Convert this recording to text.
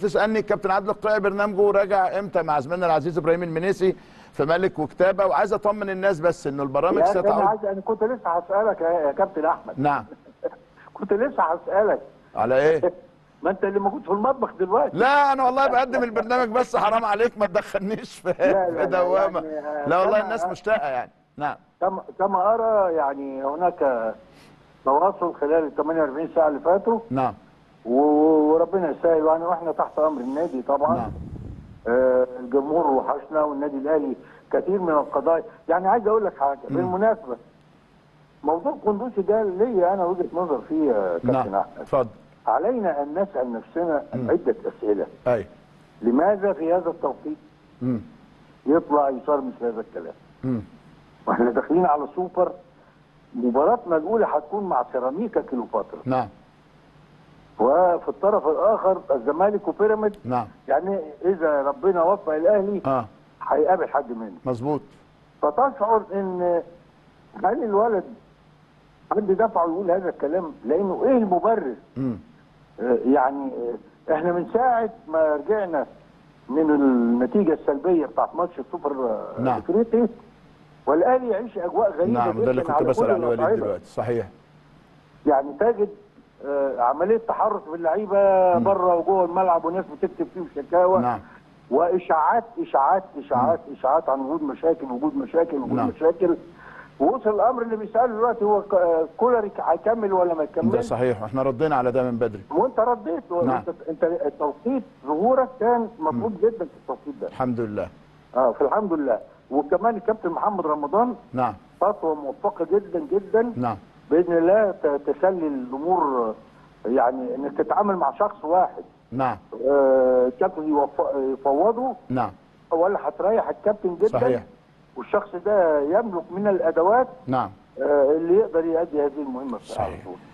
تسالني الكابتن عادل القيعي برنامجه راجع امتى مع زميلنا العزيز ابراهيم المنيسي في ملك وكتابه وعايز اطمن الناس بس انه البرامج يا أخي انا ستعود عايز انا كنت لسه هسالك يا يا كابتن احمد نعم كنت لسه هسالك على ايه ما انت اللي موجود في المطبخ دلوقتي لا انا والله بقدم البرنامج بس حرام عليك ما تدخلنيش في لا، لا، في لا، دوامه يعني، آه، لا والله كما- الناس مشتاقه يعني نعم كما كما ارى يعني هناك تواصل خلال ال 48 ساعه اللي فاتوا نعم و- وربنا يسهل يعني واحنا تحت امر النادي طبعا نعم آه الجمهور وحشنا والنادي الاهلي كثير من القضايا يعني عايز اقول لك حاجه بالمناسبه موضوع قندوسي ده ليا انا وجهه نظر فيه يا كابتن نعم احمد اتفضل علينا ان نسال نفسنا عده اسئله اي لماذا في هذا التوقيت امم يطلع يصار مثل هذا الكلام امم واحنا داخلين على سوبر مباراتنا الاولى هتكون مع سيراميكا كيلوباترا نعم وفي الطرف الاخر الزمالك وبيراميدز نعم يعني اذا ربنا وفق الاهلي اه هيقابل حد منهم مظبوط فتشعر ان هل الولد حد دفعه يقول هذا الكلام لانه ايه المبرر امم آه، يعني آه، احنا من ساعه ما رجعنا من النتيجه السلبيه بتاعت ماتش السوبر آه، نعم. الافريقي والاهلي يعيش اجواء غريبه نعم جدا ده اللي كنت على بسال كل عليه وليد الأصعدة. دلوقتي صحيح يعني تجد آه، عمليه تحرش باللعيبه بره وجوه الملعب وناس بتكتب فيه شكاوى نعم واشاعات اشاعات اشاعات اشاعات عن وجود مشاكل وجود مشاكل وجود نعم. مشاكل ووصل الامر اللي بيساله دلوقتي هو ك- آه، كولر هيكمل ولا ما ده يكملش صحيح واحنا ردينا على ده من بدري وانت رديت نعم. انت انت التوقيت ظهورك كان مطلوب جدا في التوقيت ده الحمد لله اه فالحمد لله وكمان الكابتن محمد رمضان نعم خطوه موفقه جدا جدا نعم باذن الله ت- تخلي الامور آه، يعني انك تتعامل مع شخص واحد نعم آه، الكابتن يوف- يفوضه نعم ولا هتريح الكابتن جدا صحيح. والشخص ده يملك من الادوات نعم آه، اللي يقدر يؤدي هذه المهمه بصراحة. صحيح